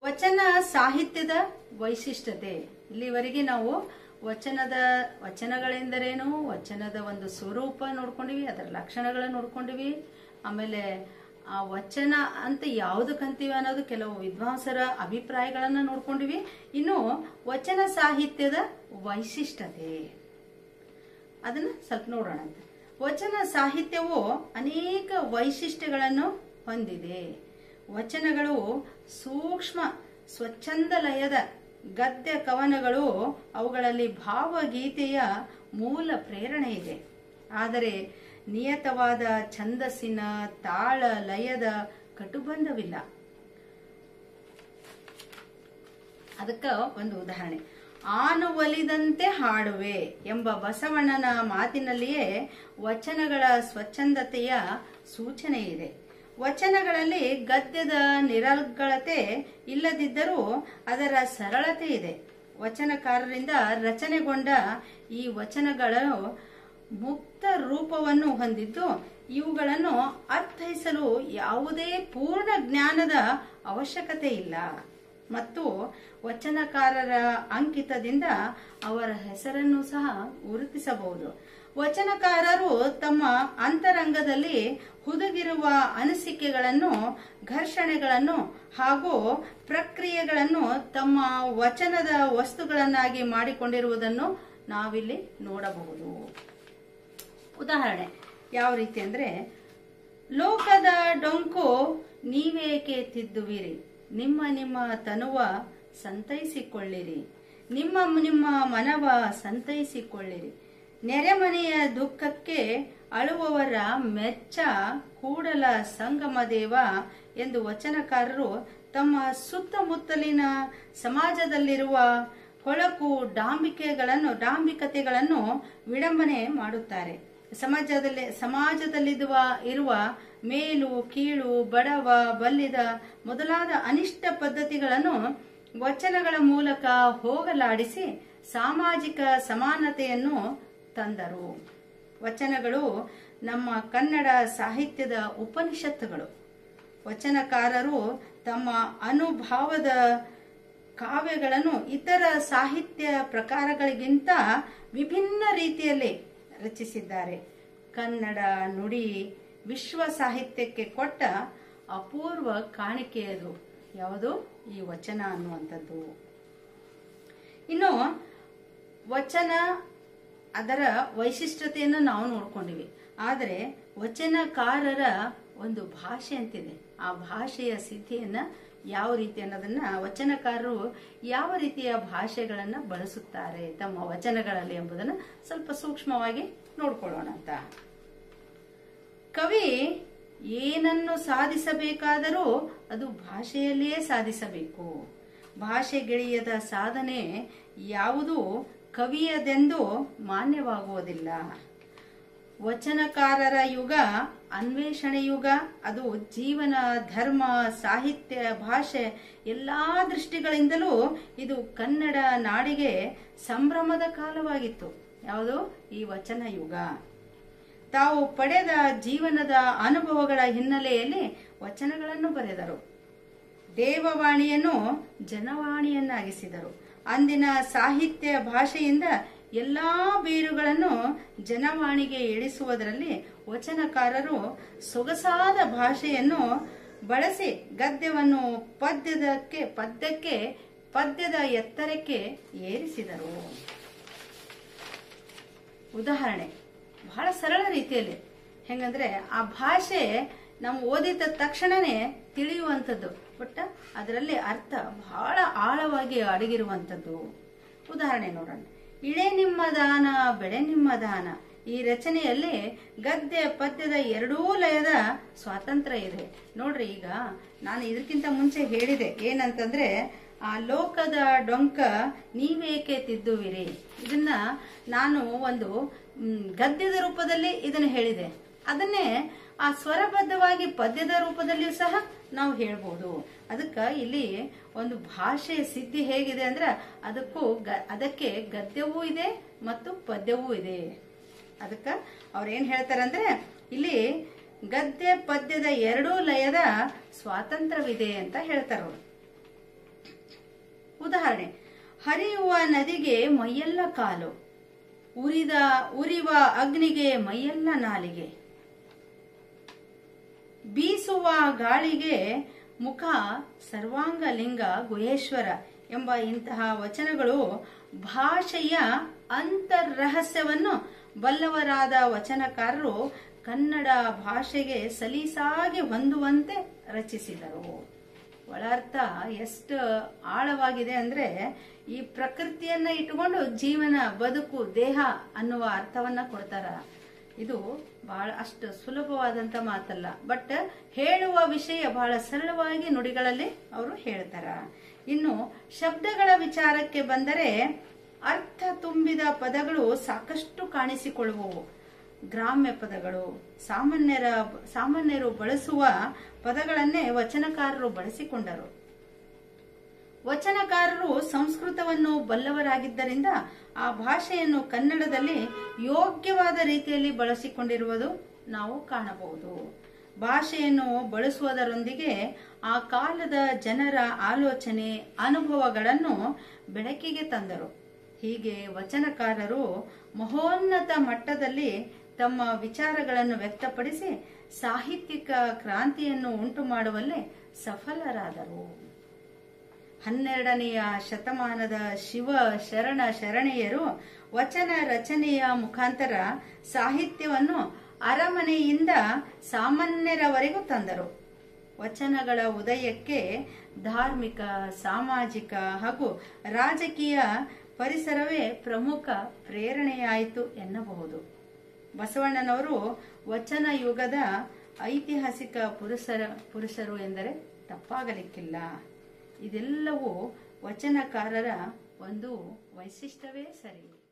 ವಚನ ಸಾಹಿತ್ಯದ ವೈಶಿಷ್ಟ್ಯತೆ ಇಲ್ಲಿವರೆಗೆ ನಾವು ವಚನದ ವಚನಗಳೆಂದರೇನು ವಚನದ ಒಂದು ಸ್ವರೂಪ ನೋಡ್ಕೊಂಡಿವಿ ಅದರ ಲಕ್ಷಣಗಳನ್ನ ನೋಡ್ಕೊಂಡಿವಿ ಆಮೇಲೆ ಆ ವಚನ ಅಂತ ಯಾವುದಕ್ಕಂತೀವಿ ಅನ್ನೋದು ಕೆಲವು ವಿದ್ವಾಂಸರ ಅಭಿಪ್ರಾಯಗಳನ್ನ ನೋಡ್ಕೊಂಡಿವಿ ಇನ್ನು ವಚನ ಸಾಹಿತ್ಯದ ವೈಶಿಷ್ಟ್ಯತೆ ಅದನ್ನ ಸ್ವಲ್ಪ ನೋಡೋಣ ಅಂತ ವಚನ ಸಾಹಿತ್ಯವು ಅನೇಕ ವೈಶಿಷ್ಟ್ಯಗಳನ್ನು ಹೊಂದಿದೆ ವಚನಗಳು ಸೂಕ್ಷ್ಮ ಸ್ವಚ್ಛಂದ ಲಯದ ಗದ್ಯ ಕವನಗಳು ಅವುಗಳಲ್ಲಿ ಭಾವಗೀತೆಯ ಮೂಲ ಪ್ರೇರಣೆ ಇದೆ ಆದರೆ ನಿಯತವಾದ ಛಂದಸ್ಸಿನ ತಾಳ ಲಯದ ಕಟುಬಂಧವಿಲ್ಲ ಅದಕ್ಕ ಒಂದು ಉದಾಹರಣೆ ಆನು ಒಲಿದಂತೆ ಹಾಡುವೆ ಎಂಬ ಬಸವಣ್ಣನ ಮಾತಿನಲ್ಲಿಯೇ ವಚನಗಳ ಸ್ವಚ್ಛಂದತೆಯ ಸೂಚನೆ ಇದೆ ವಚನಗಳಲ್ಲಿ ಗದ್ಯದ ನಿರರ್ಗಳತೆ ಇಲ್ಲದಿದ್ದರೂ ಅದರ ಸರಳತೆ ಇದೆ ವಚನಕಾರರಿಂದ ರಚನೆಗೊಂಡ ಈ ವಚನಗಳು ಮುಕ್ತ ರೂಪವನ್ನು ಹೊಂದಿದ್ದು ಇವುಗಳನ್ನು ಅರ್ಥೈಸಲು ಯಾವುದೇ ಪೂರ್ಣ ಜ್ಞಾನದ ಅವಶ್ಯಕತೆ ಇಲ್ಲ ಮತ್ತು ವಚನಕಾರರ ಅಂಕಿತದಿಂದ ಅವರ ಹೆಸರನ್ನು ಸಹ ಗುರುತಿಸಬಹುದು ವಚನಕಾರರು ತಮ್ಮ ಅಂತರಂಗದಲ್ಲಿ ಹುದುಗಿರುವ ಅನಿಸಿಕೆಗಳನ್ನು ಘರ್ಷಣೆಗಳನ್ನು ಹಾಗೂ ಪ್ರಕ್ರಿಯೆಗಳನ್ನು ತಮ್ಮ ವಚನದ ವಸ್ತುಗಳನ್ನಾಗಿ ಮಾಡಿಕೊಂಡಿರುವುದನ್ನು ನಾವಿಲ್ಲಿ ನೋಡಬಹುದು ಉದಾಹರಣೆ ಯಾವ ರೀತಿ ಅಂದ್ರೆ ಲೋಕದ ಡೊಂಕು ನೀವೇಕೆ ತಿದ್ದುವಿರಿ ನಿಮ್ಮ ನಿಮ್ಮ ತನುವ ಸಂತೈಸಿಕೊಳ್ಳಿರಿ ನಿಮ್ಮ ನಿಮ್ಮ ಮನವ ಸಂತೈಸಿಕೊಳ್ಳಿರಿ ನೆರೆಮನೆಯ ದುಃಖಕ್ಕೆ ಅಳುವವರ ಮೆಚ್ಚ ಕೂಡಲ ಸಂಗಮ ದೇವ ಎಂದು ವಚನಕಾರರು ತಮ್ಮ ಸುತ್ತಮುತ್ತಲಿನ ಸಮಾಜದಲ್ಲಿರುವ ಕೊಳಕು ಡಾಂಬಿಕೆಗಳನ್ನು ಡಾಂಬಿಕತೆಗಳನ್ನು ವಿಡಂಬನೆ ಮಾಡುತ್ತಾರೆ ಸಮಾಜದಲ್ಲಿ ಸಮಾಜದಲ್ಲಿರುವ ಇರುವ ಮೇಲು ಕೀಳು ಬಡವ ಬಲ್ಲಿದ ಮೊದಲಾದ ಅನಿಷ್ಟ ಪದ್ಧತಿಗಳನ್ನು ವಚನಗಳ ಮೂಲಕ ಹೋಗಲಾಡಿಸಿ ಸಾಮಾಜಿಕ ಸಮಾನತೆಯನ್ನು ತಂದರು ವಚನಗಳು ನಮ್ಮ ಕನ್ನಡ ಸಾಹಿತ್ಯದ ಉಪನಿಷತ್ತುಗಳು ವಚನಕಾರರು ತಮ್ಮ ಅನುಭಾವದ ಕಾವ್ಯಗಳನ್ನು ಇತರ ಸಾಹಿತ್ಯ ಪ್ರಕಾರಗಳಿಗಿಂತ ವಿಭಿನ್ನ ರೀತಿಯಲ್ಲಿ ರಚಿಸಿದ್ದಾರೆ ಕನ್ನಡ ನುಡಿ ವಿಶ್ವ ಸಾಹಿತ್ಯಕ್ಕೆ ಕೊಟ್ಟ ಅಪೂರ್ವ ಕಾಣಿಕೆಯದು ಯಾವುದು ಈ ವಚನ ಅನ್ನುವಂಥದ್ದು ಇನ್ನು ವಚನ ಅದರ ವೈಶಿಷ್ಟ್ಯತೆಯನ್ನು ನಾವು ನೋಡ್ಕೊಂಡಿವಿ ಆದರೆ ವಚನಕಾರರ ಒಂದು ಭಾಷೆ ಅಂತಿದೆ ಆ ಭಾಷೆಯ ಸಿದ್ಧಿಯನ್ನ ಯಾವ ರೀತಿ ಅನ್ನೋದನ್ನ ವಚನಕಾರರು ಯಾವ ರೀತಿಯ ಭಾಷೆಗಳನ್ನ ಬಳಸುತ್ತಾರೆ ತಮ್ಮ ವಚನಗಳಲ್ಲಿ ಎಂಬುದನ್ನು ಸ್ವಲ್ಪ ಸೂಕ್ಷ್ಮವಾಗಿ ನೋಡ್ಕೊಳ್ಳೋಣ ಅಂತ ಕವಿ ಏನನ್ನು ಸಾಧಿಸಬೇಕಾದರೂ ಅದು ಭಾಷೆಯಲ್ಲಿಯೇ ಸಾಧಿಸಬೇಕು ಭಾಷೆಗಿಳಿಯದ ಸಾಧನೆ ಯಾವುದು ಕವಿಯದೆಂದು ಮಾನ್ಯವಾಗುವುದಿಲ್ಲ ವಚನಕಾರರ ಯುಗ ಅನ್ವೇಷಣೆ ಯುಗ ಅದು ಜೀವನ ಧರ್ಮ ಸಾಹಿತ್ಯ ಭಾಷೆ ಎಲ್ಲಾ ದೃಷ್ಟಿಗಳಿಂದಲೂ ಇದು ಕನ್ನಡ ನಾಡಿಗೆ ಸಂಭ್ರಮದ ಕಾಲವಾಗಿತ್ತು ಯಾವುದು ಈ ವಚನ ಯುಗ ತಾವು ಪಡೆದ ಜೀವನದ ಅನುಭವಗಳ ಹಿನ್ನೆಲೆಯಲ್ಲಿ ವಚನಗಳನ್ನು ಬರೆದರು ದೇವವಾಣಿಯನ್ನು ಜನವಾಣಿಯನ್ನಾಗಿಸಿದರು ಅಂದಿನ ಸಾಹಿತ್ಯ ಭಾಷೆಯಿಂದ ಎಲ್ಲಾ ಬೇರುಗಳನ್ನು ಜನವಾಣಿಗೆ ಇಳಿಸುವುದರಲ್ಲಿ ವಚನಕಾರರು ಸೊಗಸಾದ ಭಾಷೆಯನ್ನು ಬಳಸಿ ಗದ್ಯವನ್ನು ಪದ್ಯದಕ್ಕೆ ಪದ್ಯಕ್ಕೆ ಪದ್ಯದ ಎತ್ತರಕ್ಕೆ ಏರಿಸಿದರು ಉದಾಹರಣೆ ಬಹಳ ಸರಳ ರೀತಿಯಲ್ಲಿ ಹೆಂಗಂದ್ರೆ ಆ ಭಾಷೆ ನಾವು ಓದಿದ ತಕ್ಷಣನೇ ತಿಳಿಯುವಂಥದ್ದು ಬಟ್ ಅದರಲ್ಲಿ ಅರ್ಥ ಬಹಳ ಆಳವಾಗಿ ಅಡಗಿರುವಂಥದ್ದು ಉದಾಹರಣೆ ನೋಡೋಣ ಇಳೆ ನಿಮ್ಮ ದಾನ ಬೆಳೆ ನಿಮ್ಮ ದಾನ ಈ ರಚನೆಯಲ್ಲಿ ಗದ್ಯ ಪದ್ಯದ ಎರಡೂ ಲಯದ ಸ್ವಾತಂತ್ರ್ಯ ಇದೆ ನೋಡ್ರಿ ಈಗ ನಾನು ಇದಕ್ಕಿಂತ ಮುಂಚೆ ಹೇಳಿದೆ ಏನಂತಂದ್ರೆ ಆ ಲೋಕದ ಡೊಂಕ ನೀವೇಕೆ ತಿದ್ದುವಿರಿ ಇದನ್ನ ನಾನು ಒಂದು ಮ್, ಗದ್ಯದ ರೂಪದಲ್ಲಿ ಇದನ್ನ ಹೇಳಿದೆ ಅದನ್ನೇ ಆ ಸ್ವರಬದ್ಧವಾಗಿ ಪದ್ಯದ ರೂಪದಲ್ಲಿಯೂ ಸಹ ನಾವು ಹೇಳ್ಬೋದು ಅದಕ್ಕ ಇಲ್ಲಿ ಒಂದು ಭಾಷೆ ಸಿದ್ಧಿ ಹೇಗಿದೆ ಅಂದ್ರೆ ಅದಕ್ಕೂ ಗ- ಅದಕ್ಕೆ ಗದ್ಯವೂ ಇದೆ ಮತ್ತು ಪದ್ಯವೂ ಇದೆ ಅದಕ್ಕ ಅವ್ರು ಏನ್ ಹೇಳ್ತಾರಂದ್ರೆ ಇಲ್ಲಿ ಗದ್ಯ ಪದ್ಯದ ಎರಡೂ ಲಯದ ಸ್ವಾತಂತ್ರ್ಯವಿದೆ ಅಂತ ಹೇಳ್ತಾರ ಅವ್ರು ಉದಾಹರಣೆ ಹರಿಯುವ ನದಿಗೆ ಮೈಯೆಲ್ಲ ಕಾಲು ಉರಿದ ಉರಿವ ಅಗ್ನಿಗೆ ಮೈಯೆಲ್ಲ ನಾಲಿಗೆ ಬೀಸುವ ಗಾಳಿಗೆ ಮುಖ ಸರ್ವಾಂಗ ಲಿಂಗ ಗುಹೇಶ್ವರ ಎಂಬ ಇಂತಹ ವಚನಗಳು ಭಾಷೆಯ ಅಂತರ್ರಹಸ್ಯವನ್ನು ಬಲ್ಲವರಾದ ವಚನಕಾರರು ಕನ್ನಡ ಭಾಷೆಗೆ ಸಲೀಸಾಗಿ ಹೊಂದುವಂತೆ ರಚಿಸಿದರು ಒಳರ್ಥ ಎಷ್ಟು ಆಳವಾಗಿದೆ ಅಂದ್ರೆ ಈ ಪ್ರಕೃತಿಯನ್ನ ಇಟ್ಟುಕೊಂಡು ಜೀವನ ಬದುಕು ದೇಹ ಅನ್ನುವ ಅರ್ಥವನ್ನ ಕೊಡ್ತಾರ ಇದು ಬಹಳ ಅಷ್ಟು ಸುಲಭವಾದಂತ ಮಾತಲ್ಲ ಬಟ್ ಹೇಳುವ ವಿಷಯ ಬಹಳ ಸರಳವಾಗಿ ನುಡಿಗಳಲ್ಲಿ ಅವರು ಹೇಳ್ತಾರ ಇನ್ನು ಶಬ್ದಗಳ ವಿಚಾರಕ್ಕೆ ಬಂದರೆ ಅರ್ಥ ತುಂಬಿದ ಪದಗಳು ಸಾಕಷ್ಟು ಕಾಣಿಸಿಕೊಳ್ಳುವವು ಗ್ರಾಮ್ಯ ಪದಗಳು ಸಾಮಾನ್ಯರ ಸಾಮಾನ್ಯರು ಬಳಸುವ ಪದಗಳನ್ನೇ ವಚನಕಾರರು ಬಳಸಿಕೊಂಡರು ವಚನಕಾರರು ಸಂಸ್ಕೃತವನ್ನು ಬಲ್ಲವರಾಗಿದ್ದರಿಂದ ಆ ಭಾಷೆಯನ್ನು ಕನ್ನಡದಲ್ಲಿ ಯೋಗ್ಯವಾದ ರೀತಿಯಲ್ಲಿ ಬಳಸಿಕೊಂಡಿರುವುದು ನಾವು ಕಾಣಬಹುದು ಭಾಷೆಯನ್ನು ಬಳಸುವುದರೊಂದಿಗೆ ಆ ಕಾಲದ ಜನರ ಆಲೋಚನೆ ಅನುಭವಗಳನ್ನು ಬೆಳಕಿಗೆ ತಂದರು ಹೀಗೆ ವಚನಕಾರರು ಮಹೋನ್ನತ ಮಟ್ಟದಲ್ಲಿ ತಮ್ಮ ವಿಚಾರಗಳನ್ನು ವ್ಯಕ್ತಪಡಿಸಿ ಸಾಹಿತ್ಯಿಕ ಕ್ರಾಂತಿಯನ್ನು ಉಂಟು ಮಾಡುವಲ್ಲಿ ಸಫಲರಾದರು ಹನ್ನೆರಡನೆಯ ಶತಮಾನದ ಶಿವ ಶರಣ ಶರಣೆಯರು ವಚನ ರಚನೆಯ ಮುಖಾಂತರ ಸಾಹಿತ್ಯವನ್ನು ಅರಮನೆಯಿಂದ ಸಾಮಾನ್ಯರವರೆಗೂ ತಂದರು ವಚನಗಳ ಉದಯಕ್ಕೆ ಧಾರ್ಮಿಕ ಸಾಮಾಜಿಕ ಹಾಗೂ ರಾಜಕೀಯ ಪರಿಸರವೇ ಪ್ರಮುಖ ಪ್ರೇರಣೆಯಾಯಿತು ಎನ್ನಬಹುದು ಬಸವಣ್ಣನವರು ವಚನ ಯುಗದ ಐತಿಹಾಸಿಕ ಪುರುಷರ ಪುರುಷರು ಎಂದರೆ ತಪ್ಪಾಗಲಿಕ್ಕಿಲ್ಲ ಇದೆಲ್ಲವೂ ವಚನಕಾರರ ಒಂದು ವೈಶಿಷ್ಟ್ಯವೇ ಸರಿ